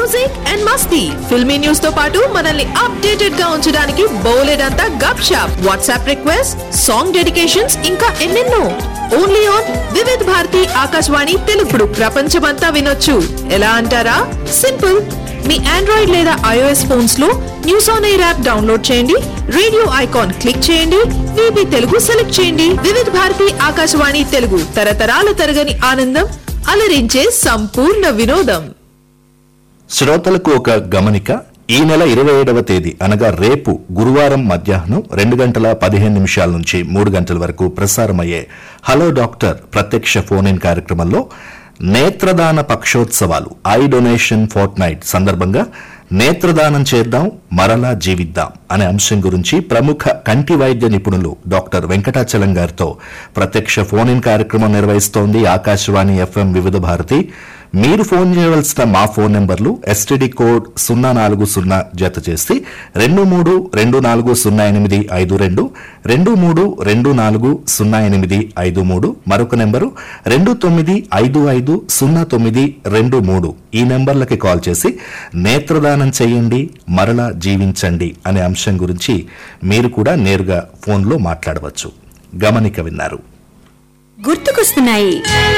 music and మస్తీ filmy news తో పాటు మనల్ని అప్డేటెడ్ గా ఉంచడానికి బోలెడంతా gupshup WhatsApp request song dedications ఇంకా ఎన్నెన్నో ఓన్లీ ఆన్ వివిధ్ భారతి ఆకాశవాణి తెలుగుడు ప్రపంచమంతా వినొచ్చు ఎలా అంటారా సింపుల్ మీ ఆండ్రాయిడ్ లేదా ఐఓఎస్ ఫోన్స్ లో news on air app download చేయండి రేడియో ఐకాన్ క్లిక్ చేయండి వివి తెలుగు సెలెక్ట్ చేయండి వివిధ భారతి ఆకాశవాణి తెలుగు తరతరాల తరగని ఆనందం అలరించే సంపూర్ణ వినోదం శ్రోతలకు ఒక గమనిక ఈ నెల ఇరవై ఏడవ తేదీ అనగా రేపు గురువారం మధ్యాహ్నం రెండు గంటల పదిహేను నిమిషాల నుంచి మూడు గంటల వరకు ప్రసారమయ్యే హలో డాక్టర్ ప్రత్యక్ష ఫోన్ ఇన్ కార్యక్రమంలో నేత్రదాన పక్షోత్సవాలు ఐ డొనేషన్ ఫోర్ట్ నైట్ సందర్భంగా నేత్రదానం చేద్దాం మరలా జీవిద్దాం అనే అంశం గురించి ప్రముఖ కంటి వైద్య నిపుణులు డాక్టర్ వెంకటాచలం గారితో ప్రత్యక్ష ఫోన్ ఇన్ కార్యక్రమం నిర్వహిస్తోంది ఆకాశవాణి ఎఫ్ఎం వివిధ భారతి మీరు ఫోన్ చేయవలసిన మా ఫోన్ నెంబర్లు ఎస్టీడీ కోడ్ సున్నా నాలుగు సున్నా జత చేసి రెండు మూడు రెండు నాలుగు సున్నా ఎనిమిది ఐదు రెండు రెండు మూడు రెండు నాలుగు సున్నా ఎనిమిది ఐదు మూడు మరొక నెంబరు రెండు తొమ్మిది ఐదు ఐదు సున్నా తొమ్మిది రెండు మూడు ఈ నెంబర్లకి కాల్ చేసి నేత్రదానం చేయండి మరలా జీవించండి అనే అంశం గురించి మీరు కూడా నేరుగా ఫోన్లో మాట్లాడవచ్చు గమనిక విన్నారు గుర్తుకొస్తున్నాయి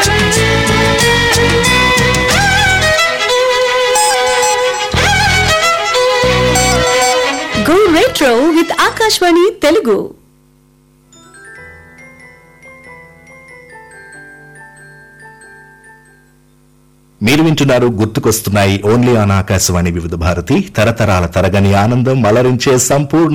go retro with Akashvani Telugu మీరు వింటున్నారు గుర్తుకొస్తున్నాయి ఓన్లీ ఆన్ ఆకాశవాణి వివిధ భారతి తరతరాల తరగని ఆనందం అలరించే సంపూర్ణ